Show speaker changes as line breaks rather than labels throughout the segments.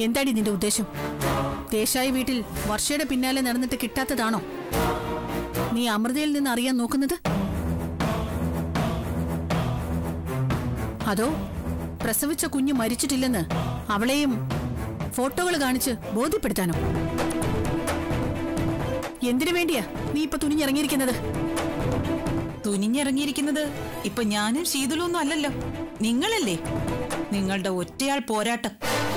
എന്താടി നിന്റെ ഉദ്ദേശം ദേശായി വീട്ടിൽ വർഷയുടെ പിന്നാലെ നടന്നിട്ട് കിട്ടാത്തതാണോ നീ അമൃതയിൽ നിന്ന് അറിയാൻ നോക്കുന്നത് അതോ പ്രസവിച്ച കുഞ്ഞ് മരിച്ചിട്ടില്ലെന്ന് അവളെയും ഫോട്ടോകൾ കാണിച്ച് ബോധ്യപ്പെടുത്താനോ എന്തിനു വേണ്ടിയാ നീ ഇപ്പൊ തുനിഞ്ഞിറങ്ങിയിരിക്കുന്നത്
തുനിഞ്ഞിറങ്ങിയിരിക്കുന്നത് ഇപ്പൊ ഞാനും ശീതളും ഒന്നും അല്ലല്ലോ നിങ്ങളല്ലേ നിങ്ങളുടെ ഒറ്റയാൾ പോരാട്ടം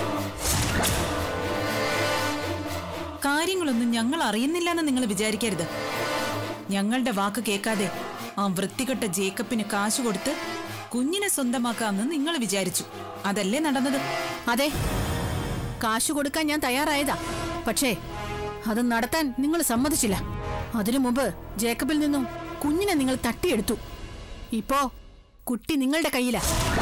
കാര്യങ്ങളൊന്നും ഞങ്ങൾ അറിയുന്നില്ലെന്ന് നിങ്ങൾ വിചാരിക്കരുത് ഞങ്ങളുടെ വാക്ക് കേൾക്കാതെ ആ വൃത്തികെട്ട ജേക്കബിന് കാശ് കൊടുത്ത് കുഞ്ഞിനെ സ്വന്തമാക്കാമെന്ന് നിങ്ങൾ വിചാരിച്ചു അതല്ലേ നടന്നത്
അതെ കാശ് കൊടുക്കാൻ ഞാൻ തയ്യാറായതാ പക്ഷേ അത് നടത്താൻ നിങ്ങൾ സമ്മതിച്ചില്ല അതിനു മുമ്പ് ജേക്കബിൽ നിന്നും കുഞ്ഞിനെ നിങ്ങൾ തട്ടിയെടുത്തു ഇപ്പോ കുട്ടി നിങ്ങളുടെ കയ്യിലാ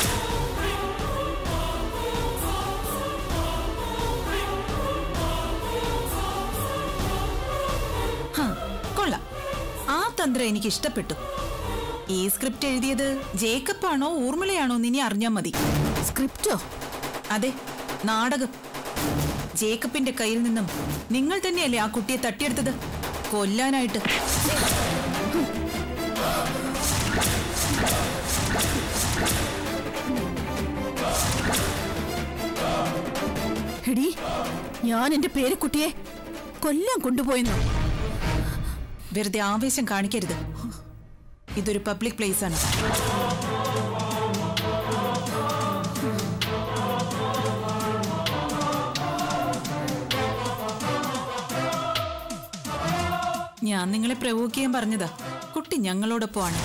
ഹാ, കൊള്ളാം ആ തന്ത്രം എനിക്ക് ഇഷ്ടപ്പെട്ടു ഈ സ്ക്രിപ്റ്റ് എഴുതിയത് ജേക്കബ് ആണോ ഊർമിളയാണോ എന്ന് ഇനി അറിഞ്ഞാൽ മതി
സ്ക്രിപ്റ്റോ
അതെ നാടകം ജേക്കബിന്റെ കയ്യിൽ നിന്നും നിങ്ങൾ തന്നെയല്ലേ ആ കുട്ടിയെ തട്ടിയെടുത്തത് കൊല്ലാനായിട്ട്
എടി ഞാൻ എന്റെ പേരക്കുട്ടിയെ കൊല്ലാൻ കൊണ്ടുപോയെന്നോ
വെറുതെ ആവേശം കാണിക്കരുത് ഇതൊരു പബ്ലിക് പ്ലേസ് ആണ് ഞാൻ നിങ്ങളെ പ്രവോക്ക് ചെയ്യാൻ പറഞ്ഞതാ കുട്ടി ഞങ്ങളോടൊപ്പമാണ്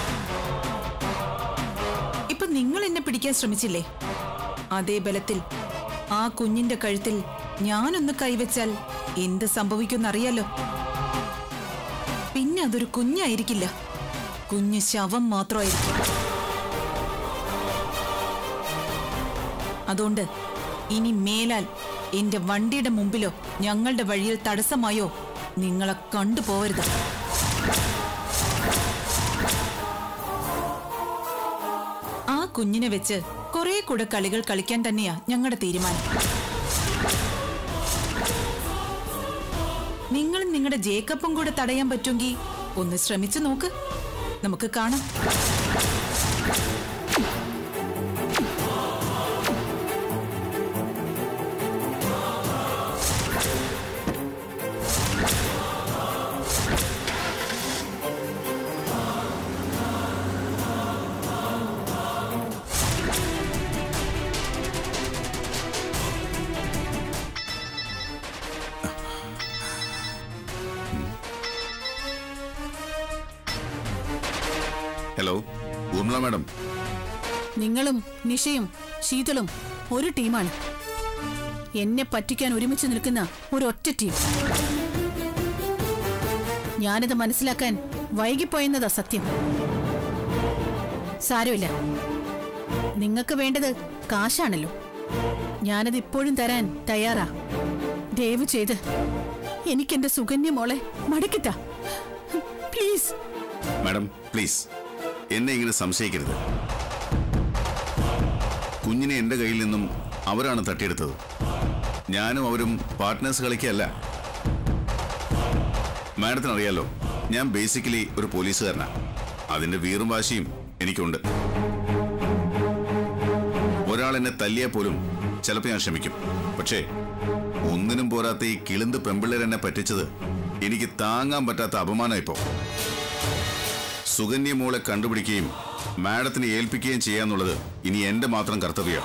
ഇപ്പൊ നിങ്ങൾ എന്നെ പിടിക്കാൻ ശ്രമിച്ചില്ലേ അതേ ബലത്തിൽ ആ കുഞ്ഞിന്റെ കഴുത്തിൽ ഞാനൊന്ന് കൈവച്ചാൽ എന്ത് സംഭവിക്കുമെന്നറിയാലോ പിന്നെ അതൊരു കുഞ്ഞായിരിക്കില്ല കുഞ്ഞ് ശവം മാത്രമായിരിക്കും അതുകൊണ്ട് ഇനി മേലാൽ എന്റെ വണ്ടിയുടെ മുമ്പിലോ ഞങ്ങളുടെ വഴിയിൽ തടസ്സമായോ നിങ്ങളെ കണ്ടുപോകരുത് ആ കുഞ്ഞിനെ വെച്ച് കുറെ കൂടെ കളികൾ കളിക്കാൻ തന്നെയാ ഞങ്ങളുടെ തീരുമാനം നിങ്ങളും നിങ്ങളുടെ ജേക്കബും കൂടെ തടയാൻ പറ്റുമെങ്കിൽ ഒന്ന് ശ്രമിച്ചു നോക്ക് നമുക്ക് കാണാം
ഹലോ ഊർമിള മാഡം
നിങ്ങളും നിഷയും ശീതളും ഒരു ടീമാണ് എന്നെ പറ്റിക്കാൻ ഒരുമിച്ച് നിൽക്കുന്ന ഒരൊറ്റ ടീം ഞാനിത് മനസ്സിലാക്കാൻ വൈകിപ്പോയെന്നതാ സത്യം സാരമില്ല നിങ്ങൾക്ക് വേണ്ടത് കാശാണല്ലോ ഞാനത് ഇപ്പോഴും തരാൻ തയ്യാറാ ദയവ് ചെയ്ത് എനിക്കെന്റെ സുകന്യ മോളെ മടക്കിത്താ പ്ലീസ്
മാഡം പ്ലീസ് എന്നെ ഇങ്ങനെ സംശയിക്കരുത് കുഞ്ഞിനെ എൻ്റെ കയ്യിൽ നിന്നും അവരാണ് തട്ടിയെടുത്തത് ഞാനും അവരും പാർട്ട്നേഴ്സ് കളിക്കല്ല മാഡത്തിന് അറിയാലോ ഞാൻ ബേസിക്കലി ഒരു പോലീസുകാരനാണ് അതിന്റെ വീറും വാശിയും എനിക്കുണ്ട് ഒരാൾ എന്നെ തല്ലിയാൽ പോലും ചിലപ്പോൾ ഞാൻ ക്ഷമിക്കും പക്ഷേ ഒന്നിനും പോരാത്ത ഈ കിളിന്ത് പെമ്പിള്ളേരെന്നെ പറ്റിച്ചത് എനിക്ക് താങ്ങാൻ പറ്റാത്ത അപമാനമായിപ്പോ സുകന്യ മോളെ കണ്ടുപിടിക്കുകയും മാഡത്തിന് ഏൽപ്പിക്കുകയും ചെയ്യാന്നുള്ളത് ഇനി എന്റെ മാത്രം കർത്തവ്യമാണ്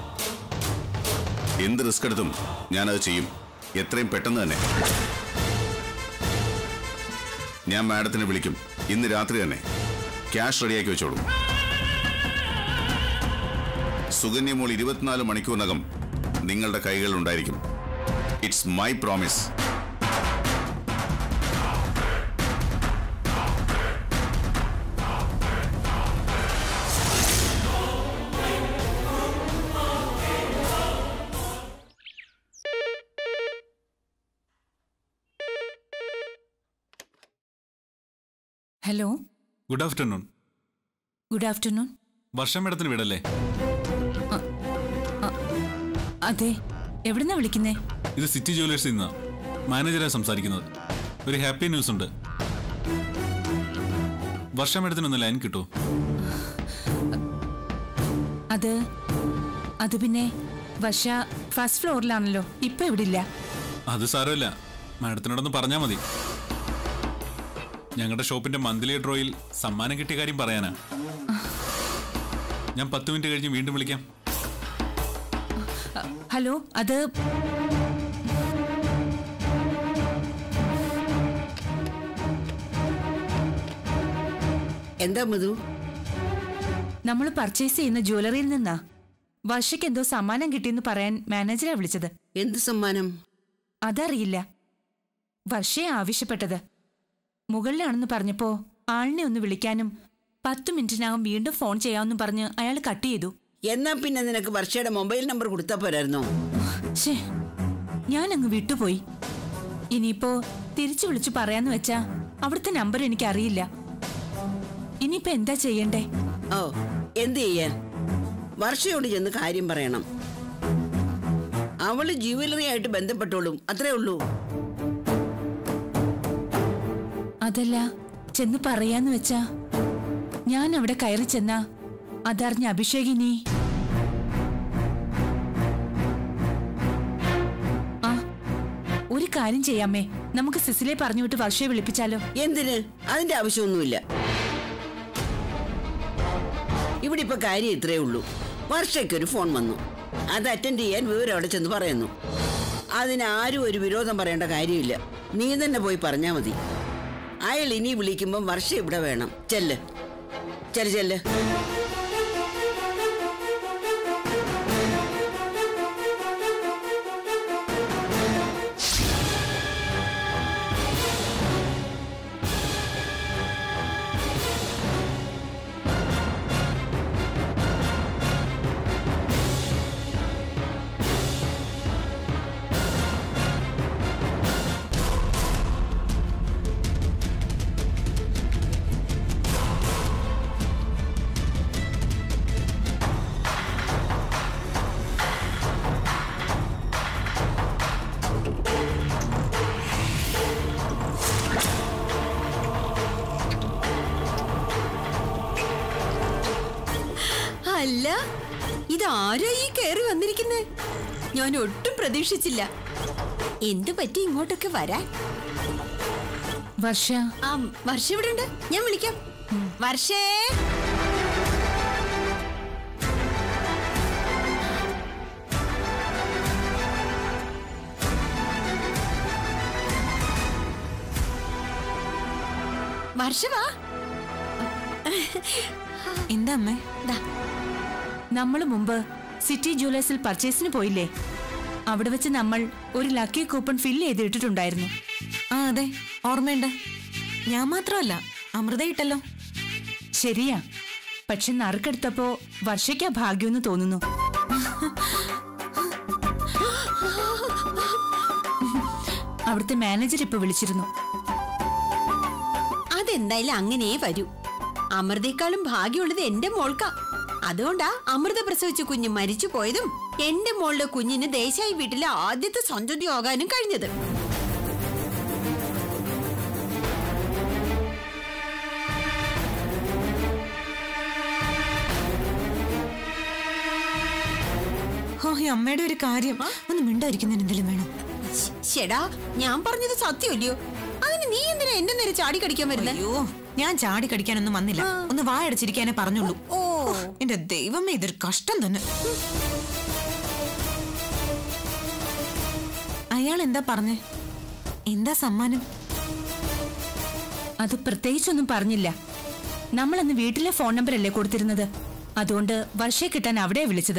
എന്ത് റിസ്ക് എടുത്തും ഞാനത് ചെയ്യും എത്രയും പെട്ടെന്ന് തന്നെ ഞാൻ മാഡത്തിനെ വിളിക്കും ഇന്ന് രാത്രി തന്നെ ക്യാഷ് റെഡിയാക്കി വെച്ചോളൂ സുകന്യ മോൾ ഇരുപത്തിനാല് മണിക്കൂറിനകം നിങ്ങളുടെ കൈകളിൽ ഉണ്ടായിരിക്കും it's my promise
hello
good afternoon
good afternoon
വർഷം മേഡത്തിന് വീടല്ലേ
അതെ എവിടുന്നാ വിളിക്കുന്നേ
ഇത് സിറ്റി ജുവലേഴ്സിൽ നിന്നാ മാനേജറാണ് സംസാരിക്കുന്നത് ഒരു ഹാപ്പി ന്യൂസ് ഉണ്ട് വർഷം എടുത്തിനൊന്ന് ലൈൻ കിട്ടുമോ
അത് അത് പിന്നെ വർഷ ഫസ്റ്റ് ഫ്ലോറിലാണല്ലോ ഇപ്പൊ ഇവിടെ ഇല്ല
അത് സാരമില്ല മാഡത്തിനോടൊന്ന് പറഞ്ഞാൽ മതി ഞങ്ങളുടെ ഷോപ്പിന്റെ മന്ത്ലി ഡ്രോയിൽ സമ്മാനം കിട്ടിയ കാര്യം പറയാനാ ഞാൻ പത്ത് മിനിറ്റ് കഴിഞ്ഞ് വീണ്ടും വിളിക്കാം
ഹലോ അത്
എന്താ മധു
നമ്മൾ പർച്ചേസ് ചെയ്യുന്ന ജ്വല്ലറിയിൽ നിന്നാ വർഷയ്ക്ക് എന്തോ സമ്മാനം കിട്ടിയെന്ന് പറയാൻ മാനേജരാ വിളിച്ചത്
എന്ത് സമ്മാനം
അതറിയില്ല വർഷയെ ആവശ്യപ്പെട്ടത് മുകളിലാണെന്ന് പറഞ്ഞപ്പോ ആളിനെ ഒന്ന് വിളിക്കാനും പത്ത് മിനിറ്റിനകം വീണ്ടും ഫോൺ ചെയ്യാമെന്നും പറഞ്ഞ് അയാൾ കട്ട് ചെയ്തു
എന്നാ പിന്നെ നിനക്ക് വർഷയുടെ മൊബൈൽ നമ്പർ കൊടുത്താ പോരായിരുന്നോ
ഷേ ഞാൻ അങ്ങ് വിട്ടുപോയി ഇനിയിപ്പോ തിരിച്ചു വിളിച്ചു പറയാന്ന് വെച്ചാ അവിടുത്തെ നമ്പർ എനിക്ക് അറിയില്ല ഇനിയിപ്പോ എന്താ ചെയ്യണ്ടേ
ഓ എന്ത് ചെയ്യാൻ വർഷയോട് ചെന്ന് കാര്യം പറയണം അവള് ജുവലറി ആയിട്ട് ബന്ധപ്പെട്ടോളും അത്രേ ഉള്ളൂ
അതല്ല ചെന്ന് പറയാന്ന് വെച്ചാ ഞാൻ അവിടെ കയറി ചെന്നാ അതറിഞ്ഞ അഭിഷേകിനി ആ ഒരു കാര്യം ചെയ്യാമേ നമുക്ക് സിസിലെ പറഞ്ഞു വിട്ട് വർഷയെ വിളിപ്പിച്ചാലോ
എന്തിന് അതിന്റെ ആവശ്യമൊന്നുമില്ല ഇവിടെ ഇപ്പൊ കാര്യം ഇത്രേ ഉള്ളൂ വർഷയ്ക്കൊരു ഫോൺ വന്നു അത് അറ്റൻഡ് ചെയ്യാൻ വിവരം അവിടെ ചെന്ന് പറയുന്നു അതിന് ആരും ഒരു വിരോധം പറയേണ്ട കാര്യമില്ല നീ തന്നെ പോയി പറഞ്ഞാ മതി അയാൾ ഇനി വിളിക്കുമ്പം വർഷ ഇവിടെ വേണം ചെല്ല് ചെല്ല് ചെല്ല്
അല്ല ഇതാരാ ഈ കയറി വന്നിരിക്കുന്നേ ഞാൻ ഒട്ടും പ്രതീക്ഷിച്ചില്ല എന്തു പറ്റി ഇങ്ങോട്ടൊക്കെ വരാൻ
വർഷ
ആ വർഷ ഇവിടെ ഉണ്ട് ഞാൻ വിളിക്കാം വർഷേ വർഷ വാ
എന്താ അമ്മേ
ദാ,
നമ്മൾ മുമ്പ് സിറ്റി ജുവലേഴ്സിൽ പർച്ചേസിന് പോയില്ലേ അവിടെ വെച്ച് നമ്മൾ ഒരു ലക്കി കൂപ്പൺ ഫില്ല് ചെയ്തിട്ടിട്ടുണ്ടായിരുന്നു
ആ അതെ ഓർമ്മയുണ്ട് ഞാൻ മാത്രമല്ല അമൃത ഇട്ടല്ലോ
ശരിയാ പക്ഷെ നറുക്കെടുത്തപ്പോ വർഷയ്ക്കാ ഭാഗ്യമെന്ന് തോന്നുന്നു അവിടുത്തെ മാനേജർ ഇപ്പൊ വിളിച്ചിരുന്നു
അതെന്തായാലും അങ്ങനെ വരൂ അമൃതയെക്കാളും ഭാഗ്യമുള്ളത് എന്റെ മോൾക്കാ അതുകൊണ്ടാ അമൃത പ്രസവിച്ച കുഞ്ഞ് മരിച്ചു പോയതും എന്റെ മോളുടെ കുഞ്ഞിന് ദേശായി വീട്ടിലെ ആദ്യത്തെ സന്തതി ആകാനും കഴിഞ്ഞത്
ഓ ഈ അമ്മയുടെ ഒരു കാര്യം ഒന്ന് മിണ്ടായിരിക്കുന്നതിന് എന്തെങ്കിലും വേണം
ശ്- ശ്ശെടാ ഞാൻ പറഞ്ഞത് സത്യമല്ലയോ അതിന് നീ എന്തിനാ എന്റെ നേരെ ചാടി കടിക്കാൻ വരുന്നത്
അയ്യോ ഞാൻ ചാടി കടിക്കാനൊന്നും വന്നില്ല ഒന്ന് വായടച്ചിരിക്കാനേ പറഞ്ഞുള്ളൂ
ഓ
എന്റെ ദൈവമേ ഇതൊരു കഷ്ടം തന്നെ അയാൾ എന്താ പറഞ്ഞേ എന്താ സമ്മാനം
അത് പ്രത്യേകിച്ചൊന്നും പറഞ്ഞില്ല നമ്മൾ അന്ന് വീട്ടിലെ ഫോൺ നമ്പർ അല്ലേ കൊടുത്തിരുന്നത് അതുകൊണ്ട് വർഷയെ കിട്ടാൻ അവിടെ വിളിച്ചത്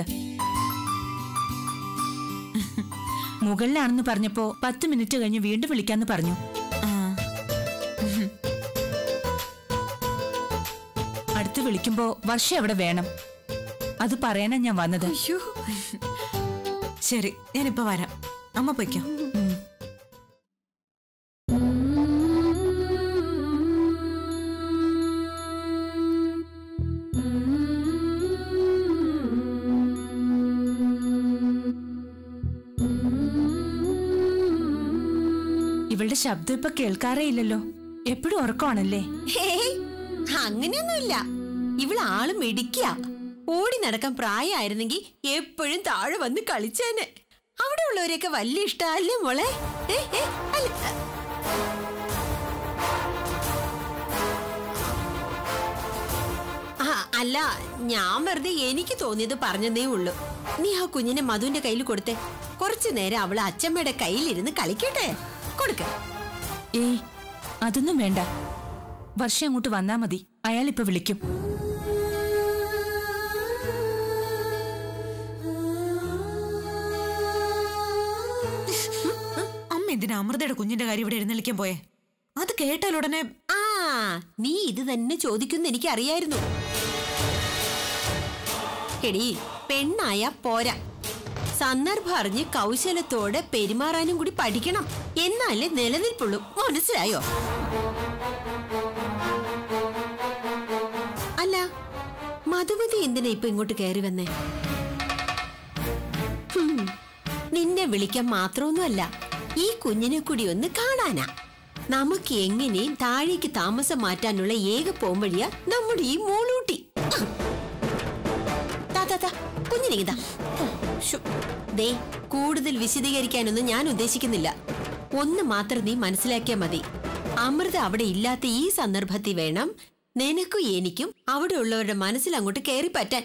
മുകളിലാണെന്ന് പറഞ്ഞപ്പോ പത്ത് മിനിറ്റ് കഴിഞ്ഞ് വീണ്ടും വിളിക്കാന്ന് പറഞ്ഞു
ആ
അടുത്ത് വിളിക്കുമ്പോ വർഷ അവിടെ വേണം അത് പറയാനാ ഞാൻ വന്നത്
അയ്യോ
ശരി ഞാനിപ്പോ വരാം അമ്മ പൊയ്ക്കോ
ഉം.
ശബ്ദം ഇപ്പൊ കേൾക്കാറേ ഇല്ലല്ലോ എപ്പോഴും ഉറക്കമാണല്ലേ
ഹേയ് അങ്ങനെയൊന്നുമില്ല ഇവള് ആള് മിടിക്കുക ഓടി നടക്കാൻ പ്രായമായിരുന്നെങ്കിൽ എപ്പോഴും താഴെ വന്ന് കളിച്ചേനെ അവിടെ ഉള്ളവരെയൊക്കെ വലിയ ഇഷ്ടമല്ലേ മോളെ ഏ, ഏ, അല്ല. ആ, അല്ല ഞാൻ വെറുതെ എനിക്ക് തോന്നിയത് പറഞ്ഞതേ ഉള്ളൂ നീ ആ കുഞ്ഞിനെ മധുവിന്റെ കയ്യിൽ കൊടുത്തേ കുറച്ചു നേരം അവള് അച്ചമ്മയുടെ കയ്യിലിരുന്ന് കളിക്കട്ടെ കൊടുക്ക
ഏയ് അതൊന്നും വേണ്ട വർഷം അങ്ങോട്ട് വന്നാ മതി അയാൾ ഇപ്പൊ വിളിക്കും
അമ്മ എന്തിനാ അമൃതയുടെ കുഞ്ഞിന്റെ കാര്യം ഇവിടെ എഴുന്നള്ളിക്കാൻ പോയെ അത് കേട്ടാൽ ഉടനെ
ആ നീ ഇത് തന്നെ ചോദിക്കുന്ന എനിക്ക് അറിയായിരുന്നു എടി പെണ്ണായ പോരാ സന്ദർഭം അറിഞ്ഞ് കൗശലത്തോടെ പെരുമാറാനും കൂടി പഠിക്കണം എന്നാലേ നിലനിൽപ്പുള്ളൂ മനസ്സിലായോ അല്ല മധുമതി എന്തിനാ ഇപ്പൊ ഇങ്ങോട്ട് കയറി വന്നേ ഹും, നിന്നെ വിളിക്കാൻ മാത്രമൊന്നുമല്ല ഈ കുഞ്ഞിനെ കൂടി ഒന്ന് കാണാനാ നമുക്ക് എങ്ങനെയും താഴേക്ക് താമസം മാറ്റാനുള്ള ഏക പോംവഴിയാ നമ്മുടെ ഈ മോളൂട്ടി താ, താ, താ, കുഞ്ഞിനിങ്ങിതാ ശ്ശോ, ദേ കൂടുതൽ വിശദീകരിക്കാനൊന്നും ഞാൻ ഉദ്ദേശിക്കുന്നില്ല ഒന്ന് മാത്രം നീ മനസ്സിലാക്കിയാ മതി അമൃത അവിടെ ഇല്ലാത്ത ഈ സന്ദർഭത്തിൽ വേണം നിനക്കും എനിക്കും അവിടെ ഉള്ളവരുടെ മനസ്സിൽ അങ്ങോട്ട് കയറി പറ്റാൻ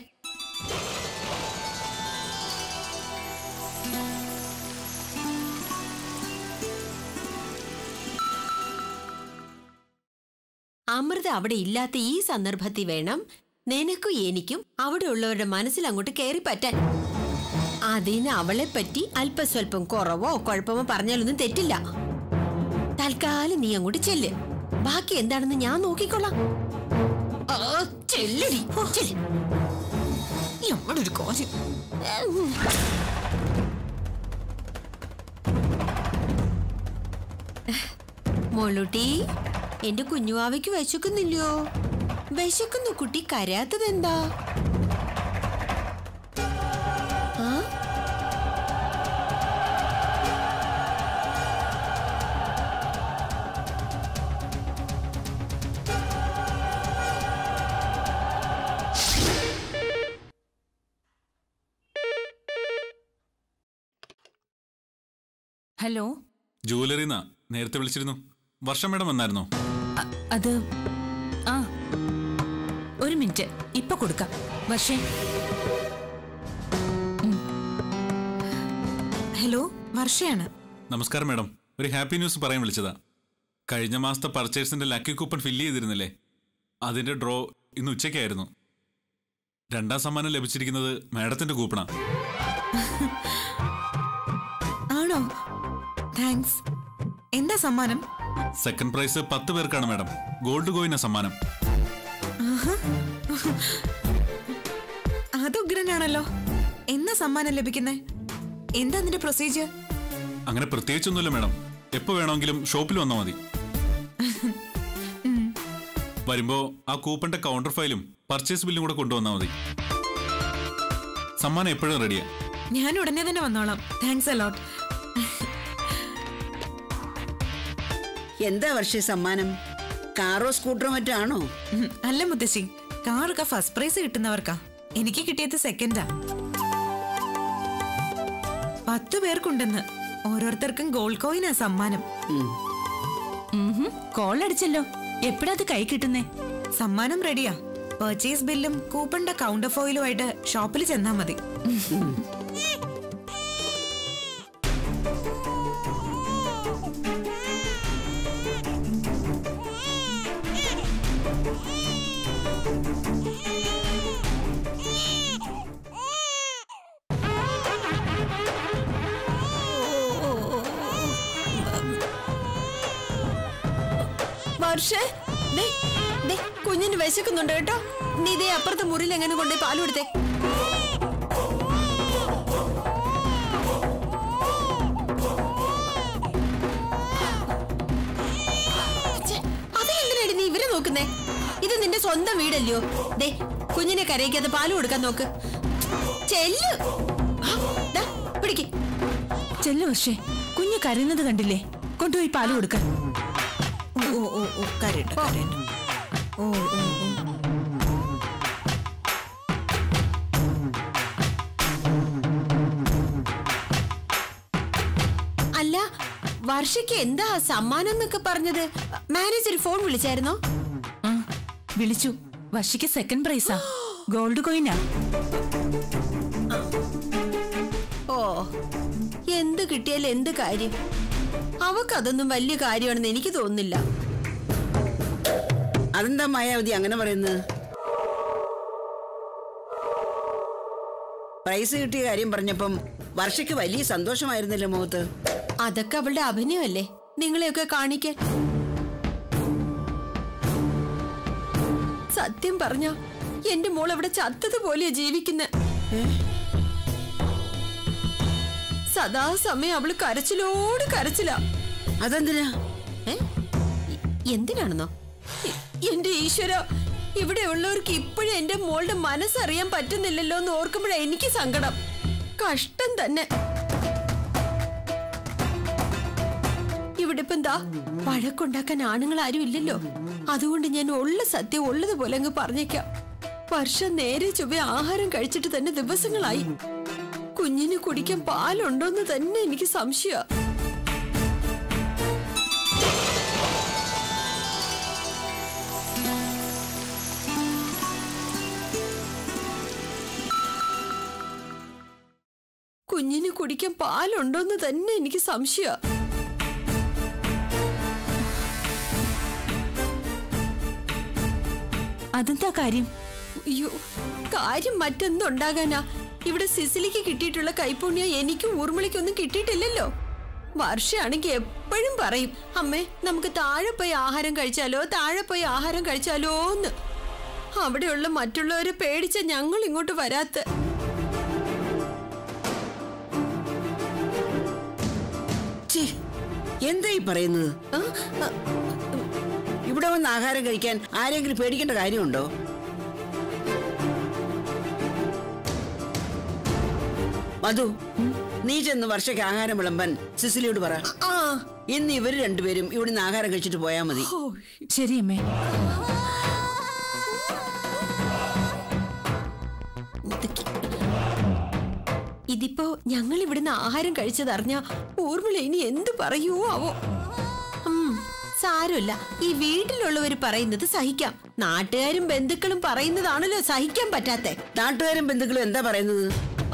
അമൃത അവിടെ ഇല്ലാത്ത ഈ സന്ദർഭത്തിൽ വേണം നിനക്കും എനിക്കും അവിടെ ഉള്ളവരുടെ മനസ്സിൽ അങ്ങോട്ട് കയറി പറ്റാൻ അതിന് അവളെ പറ്റി അല്പസ്വല്പം കുറവോ കുഴപ്പമോ പറഞ്ഞാലൊന്നും തെറ്റില്ല തൽക്കാലം നീ അങ്ങോട്ട് ചെല്ല് ബാക്കി എന്താണെന്ന് ഞാൻ നോക്കിക്കൊള്ളാം ആ, ചെല്ലെടി, ചെല്ല്.
നമ്മുടെ ഒരു കാര്യം
മോളൂട്ടി എന്റെ കുഞ്ഞുവാവയ്ക്ക് വിശക്കുന്നില്ലയോ വിശക്കുന്ന കുട്ടി കരയാത്തതെന്താ ആ?
ഹലോ
ജുവലറിന്നാ നേരത്തെ വിളിച്ചിരുന്നു വർഷം മേഡം വന്നായിരുന്നോ
അ- അത് ആ ഒരു മിനിറ്റ് ഇപ്പൊ കൊടുക്കാം വർഷേ
ഹലോ വർഷയാണ്
നമസ്കാരം മേഡം ഒരു ഹാപ്പി ന്യൂസ് പറയാൻ വിളിച്ചതാ കഴിഞ്ഞ മാസത്തെ പർച്ചേസിന്റെ ലക്കി കൂപ്പൺ ഫില്ല് ചെയ്തിരുന്നില്ലേ അതിന്റെ ഡ്രോ ഇന്ന് ഉച്ചയ്ക്കായിരുന്നു രണ്ടാം സമ്മാനം ലഭിച്ചിരിക്കുന്നത് മാഡത്തിന്റെ കൂപ്പണാ
ആണോ താങ്ക്സ് എന്താ സമ്മാനം
സെക്കൻഡ് പ്രൈസ് പത്ത് പേർക്കാണ് മാഡം ഗോൾഡ് കോയിന സമ്മാനം
അത് ഉഗ്രനാണല്ലോ എന്നാ സമ്മാനം ലഭിക്കുന്നേ എന്താ അതിന്റെ പ്രൊസീജിയർ
അങ്ങനെ പ്രത്യേകിച്ചൊന്നുമില്ല മാഡം എപ്പോ വേണമെങ്കിലും ഷോപ്പിൽ വന്നാൽ മതി വരുമ്പോ ആ കൂപ്പന്റെ കൗണ്ടർ ഫയലും പർച്ചേസ് ബില്ലും കൂടെ കൊണ്ടുവന്നാൽ മതി സമ്മാനം എപ്പോഴും റെഡിയാ
ഞാൻ ഉടനെ തന്നെ വന്നോളാം താങ്ക്സ് അലോട്ട്
എന്താ വർഷ സമ്മാനം കാറോ സ്കൂട്ടറോ മറ്റോ ആണോ
അല്ല മുത്തശ്ശി കാറൊക്കെ ഫസ്റ്റ് പ്രൈസ് കിട്ടുന്നവർക്കാ എനിക്ക് കിട്ടിയത് സെക്കൻഡാ പത്ത് പേർക്കുണ്ടെന്ന് ഓരോരുത്തർക്കും ഗോൾഡ് കോയിനാ സമ്മാനം
കോൾ അടിച്ചല്ലോ എപ്പോഴാ അത് കൈ കിട്ടുന്നേ
സമ്മാനം റെഡിയാ പർച്ചേസ് ബില്ലും കൂപ്പണിന്റെ കൗണ്ടർ ഫോയിലുമായിട്ട് ഷോപ്പിൽ ചെന്നാ മതി
വർഷേ ദേ, ദേ, കുഞ്ഞിന് വിശക്കുന്നുണ്ട് കേട്ടോ നീ ഇതേ അപ്പുറത്തെ മുറിയിൽ എങ്ങനെ കൊണ്ടേ പാൽ കൊടുത്തേ ഛെ, അതിനെന്തിനാടി നീ ഇവരെ നോക്കുന്നേ ഇത് നിന്റെ സ്വന്തം വീടല്ലയോ ദേ കുഞ്ഞിനെ കരയിക്കാതെ പാല് കൊടുക്കാൻ നോക്ക് ചെല്ലു ആ, ദാ, പിടിക്ക്
ചെല്ലു വർഷേ കുഞ്ഞ് കരയുന്നത് കണ്ടില്ലേ കൊണ്ടുപോയി പാല് കൊടുക്കാൻ
ഓ ഓ ഓ ഓ കരയട്ടെ കരയട്ടെ ഓ ഓ ഓ
അല്ല വർഷയ്ക്ക് എന്താ സമ്മാനം എന്നൊക്കെ പറഞ്ഞത് മാനേജർ ഫോൺ വിളിച്ചായിരുന്നോ
ആ വിളിച്ചു വർഷയ്ക്ക് സെക്കൻഡ് പ്രൈസാ ഗോൾഡ് കോയിനാ
ഓ എന്ത് കിട്ടിയാലും എന്ത് കാര്യം അവക്കതൊന്നും വലിയ കാര്യമാണെന്ന് എനിക്ക് തോന്നുന്നില്ല
അതെന്താ മായാവതി അങ്ങനെ പറയുന്നത് പ്രൈസ് കിട്ടിയ കാര്യം പറഞ്ഞപ്പം വർഷയ്ക്ക് വലിയ സന്തോഷമായിരുന്നല്ലോ മുഖത്ത്
അതൊക്കെ അവളുടെ അഭിനയമല്ലേ നിങ്ങളെയൊക്കെ കാണിക്കാൻ സത്യം പറഞ്ഞ എന്റെ മോൾ അവിടെ ചത്തതുപോലെയാ ജീവിക്കുന്നെ സദാസമയം അവള് കരച്ചിലോട് കരച്ചിലാ
അതെന്തിനാ
ഏ? എ- എന്തിനാണെന്നോ എ- എന്റെ ഈശ്വര ഇവിടെ ഉള്ളവർക്ക് ഇപ്പോഴും എന്റെ മോളുടെ മനസ്സറിയാൻ പറ്റുന്നില്ലല്ലോ എന്ന് ഓർക്കുമ്പോഴാ എനിക്ക് സങ്കടം കഷ്ടം തന്നെ ഇവിടെ ഇപ്പം എന്താ വഴക്കുണ്ടാക്കാൻ ആണുങ്ങൾ ആരും ഇല്ലല്ലോ അതുകൊണ്ട് ഞാൻ ഉള്ള സത്യം ഉള്ളതുപോലെ അങ്ങ് പറഞ്ഞേക്കാം വർഷം നേരെ ചൊവ്വ ആഹാരം കഴിച്ചിട്ട് തന്നെ ദിവസങ്ങളായി കുഞ്ഞിന് കുടിക്കാൻ പാലുണ്ടോന്ന് തന്നെ എനിക്ക് സംശയ കുഞ്ഞിന് കുടിക്കാൻ പാലുണ്ടോന്ന് തന്നെ എനിക്ക് സംശയ
അതെന്താ കാര്യം
അയ്യോ കാര്യം മറ്റെന്തുണ്ടാകാനാ ഇവിടെ സിസിലിക്ക് കിട്ടിയിട്ടുള്ള കൈപ്പുണ്യം എനിക്കും ഊർമിളിക്കൊന്നും കിട്ടിയിട്ടില്ലല്ലോ വർഷയാണെങ്കിൽ എപ്പോഴും പറയും അമ്മേ നമുക്ക് താഴെ പോയി ആഹാരം കഴിച്ചാലോ താഴെ പോയി ആഹാരം കഴിച്ചാലോ എന്ന് അവിടെയുള്ള മറ്റുള്ളവരെ പേടിച്ച ഞങ്ങൾ ഇങ്ങോട്ട് വരാത്ത
ഛീ, എന്താ ഈ പറയുന്നത്
ആ, ആ,
ഇവിടെ വന്ന് ആഹാരം കഴിക്കാൻ ആരെങ്കിലും പേടിക്കേണ്ട കാര്യമുണ്ടോ മധു നീ ചെന്ന് വർഷയ്ക്ക് ആഹാരം വിളമ്പാൻ സിസിലിയോട് പറ
ആ
ഇന്ന് ഇവര് രണ്ടുപേരും ഇവിടുന്ന് ആഹാരം കഴിച്ചിട്ട് പോയാൽ മതി
ഓ,
ശരി അമ്മേ
ഇതൊക്കെ- ഇതിപ്പോ ഞങ്ങൾ ഇവിടുന്ന് ആഹാരം കഴിച്ചതറിഞ്ഞ ഊർമിള ഇനി എന്ത് പറയൂ ആവോ ഉം, സാരമില്ല ഈ വീട്ടിലുള്ളവർ പറയുന്നത് സഹിക്കാം നാട്ടുകാരും ബന്ധുക്കളും പറയുന്നതാണല്ലോ സഹിക്കാൻ പറ്റാത്തെ
നാട്ടുകാരും ബന്ധുക്കളും എന്താ പറയുന്നത്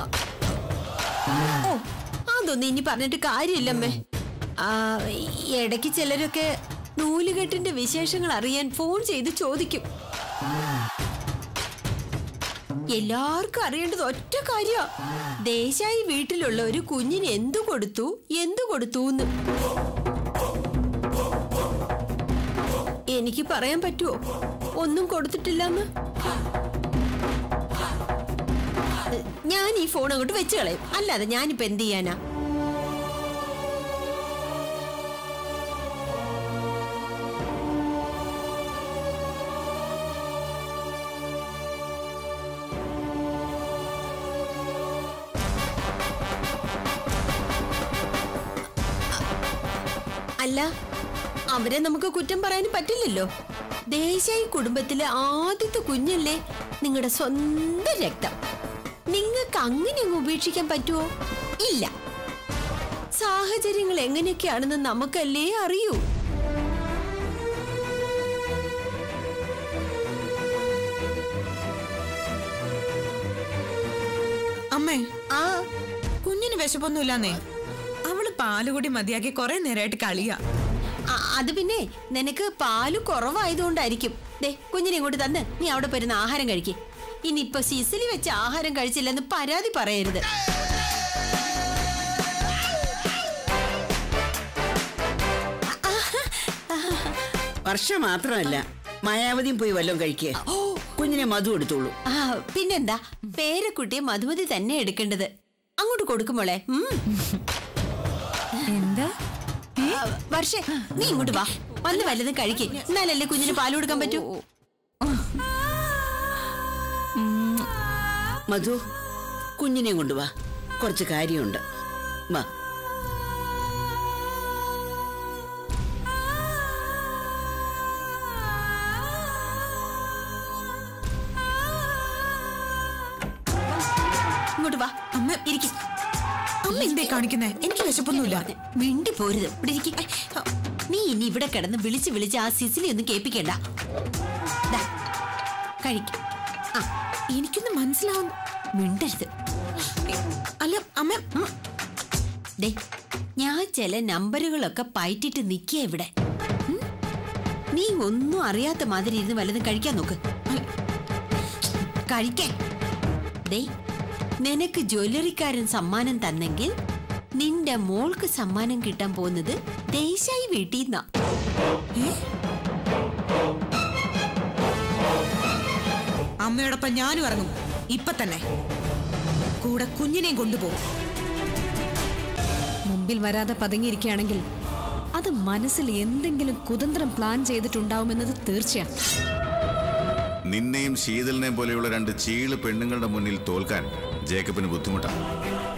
ഓ അതൊന്നും ഇനി പറഞ്ഞിട്ട് കാര്യമില്ലമ്മേ ആ, ഈ ഇടയ്ക്ക് ചിലരൊക്കെ നൂലുകെട്ടിന്റെ വിശേഷങ്ങൾ അറിയാൻ ഫോൺ ചെയ്ത് ചോദിക്കും എല്ലാവർക്കും അറിയേണ്ടത് ഒറ്റ കാര്യ ദേശായി വീട്ടിലുള്ള ഒരു കുഞ്ഞിന് എന്തു കൊടുത്തു എന്തു കൊടുത്തു എന്ന് എനിക്ക് പറയാൻ പറ്റുമോ ഒന്നും കൊടുത്തിട്ടില്ലെന്ന് ഞാൻ ഈ ഫോൺ അങ്ങോട്ട് വെച്ച് കളയും അല്ലാതെ ഞാനിപ്പോ എന്ത് ചെയ്യാനാ അല്ല അവരെ നമുക്ക് കുറ്റം പറയാൻ പറ്റില്ലല്ലോ ദേശായി കുടുംബത്തിലെ ആദ്യത്തെ കുഞ്ഞല്ലേ നിങ്ങളുടെ സ്വന്തം രക്തം നിങ്ങൾക്ക് അങ്ങനെ അങ്ങ് ഉപേക്ഷിക്കാൻ പറ്റുമോ ഇല്ല സാഹചര്യങ്ങൾ എങ്ങനെയൊക്കെയാണെന്ന് നമുക്കല്ലേ അറിയൂ
അമ്മേ
ആ
കുഞ്ഞിന് വിശപ്പൊന്നുമില്ലാന്നേ അവള് പാലുകൂടി മതിയാക്കി കുറെ നേരമായിട്ട് കളിയാ
ആ, അത് പിന്നെ നിനക്ക് പാല് കുറവായതുകൊണ്ടായിരിക്കും ദേ കുഞ്ഞിനെ ഇങ്ങോട്ട് തന്ന് നീ അവിടെ പോയിരുന്ന ആഹാരം കഴിക്ക് ഇനിയിപ്പൊ സിസിലി വെച്ച് ആഹാരം കഴിച്ചില്ലെന്ന് പരാതി പറയരുത്
വർഷം മാത്രമല്ല മായാവതിയും പോയി വല്ലതും കഴിക്കേ കുഞ്ഞിനെ മധു എടുത്തോളൂ
ആ പിന്നെന്താ പേരക്കുട്ടിയെ മധുമതി തന്നെ എടുക്കേണ്ടത് അങ്ങോട്ട് കൊടുക്കുമോളെ ഉം.
എന്താ
ആ, വർഷേ നീ ഇങ്ങോട്ട് വാ വന്ന് വല്ലതും കഴിക്ക് എന്നാലല്ലേ കുഞ്ഞിന് പാല് കൊടുക്കാൻ പറ്റൂ
മധു കുഞ്ഞിനെയും കൊണ്ടുവാ കുറച്ച് കാര്യമുണ്ട് വാ
ഇങ്ങോട്ട് വാ
അമ്മ
ഇരിക്കും
അമ്മ എന്തേ കാണിക്കുന്നേ എനിക്ക് വിശപ്പൊന്നുമില്ല
മിണ്ടി പോരുത് ഇവിടെ ഇരിക്ക്. നീ ഇനി ഇവിടെ കിടന്ന് വിളിച്ച് വിളിച്ച് ആ സിസിലി ഒന്നും കേൾപ്പിക്കണ്ട ദാ, കഴിക്ക് ആ
എനിക്കൊന്നും മനസ്സിലാവുന്നു
മിണ്ടരുത്
അല്ല അമ്മ
ഉം. ദേ ഞാൻ ചില നമ്പറുകളൊക്കെ പയറ്റിട്ട് നിൽക്കുക ഇവിടെ ഉം? നീ ഒന്നും അറിയാത്ത മാതിരി ഇരുന്ന് വല്ലതും കഴിക്കാൻ നോക്ക് കഴിക്കാൻ ദേ നിനക്ക് ജ്വല്ലറിക്കാരൻ സമ്മാനം തന്നെങ്കിൽ നിന്റെ മോൾക്ക് സമ്മാനം കിട്ടാൻ പോകുന്നത് ദേശായി വീട്ടിൽ നിന്നാ
അമ്മയോടൊപ്പം ഞാനും ഇറങ്ങും ഇപ്പൊ തന്നെ കൂടെ കുഞ്ഞിനെയും കൊണ്ടുപോകും
മുമ്പിൽ വരാതെ പതുങ്ങിയിരിക്കുകയാണെങ്കിൽ അത് മനസ്സിൽ എന്തെങ്കിലും കുതന്ത്രം പ്ലാൻ ചെയ്തിട്ടുണ്ടാവുമെന്നത് തീർച്ചയാണ്
നിന്നെയും ശീതലിനെയും പോലെയുള്ള രണ്ട് ചീള് പെണ്ണുങ്ങളുടെ മുന്നിൽ തോൽക്കാൻ ജേക്കബിന് ബുദ്ധിമുട്ടാണ്